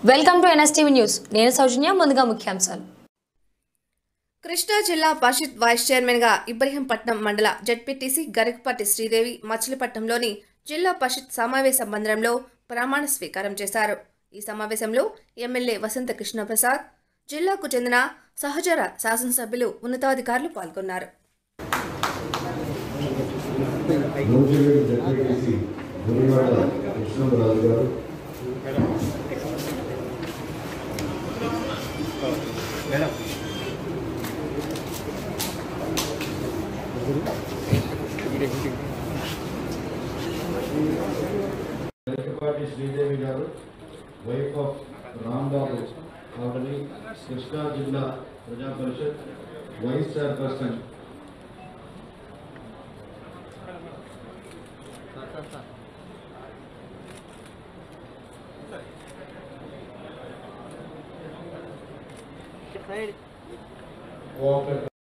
welcome to NSTV news నేను సౌజన్య ముందుగా ముఖ్యాంశాలు కృష్ణా జిల్లా పరిషత్ వైస్ చైర్మన్గా ఇబ్రహీంపట్నం మండల జడ్పీటీసీ గరికపాటి శ్రీదేవి మచిలీపట్నంలోని జిల్లా పరిషత్ సమావేశ మందిరంలో ప్రమాణ స్వీకారం చేశారు ఈ సమావేశంలో ఎమ్మెల్యే వసంత కృష్ణప్రసాద్ జిల్లాకు చెందిన సహచర శాసనసభ్యులు ఉన్నతాధికారులు పాల్గొన్నారు నూజివీడు జడ్పీటీసీ గురివాడ కృష్ణరాజు గారు వెంకపాటి శ్రీదేవి గారు వైఫ్ ఆఫ్ రాంబాబు కావలి కృష్ణా జిల్లా ప్రజా పరిషత్ వైస్ చైర్పర్సన్ కోఆపరేటివ్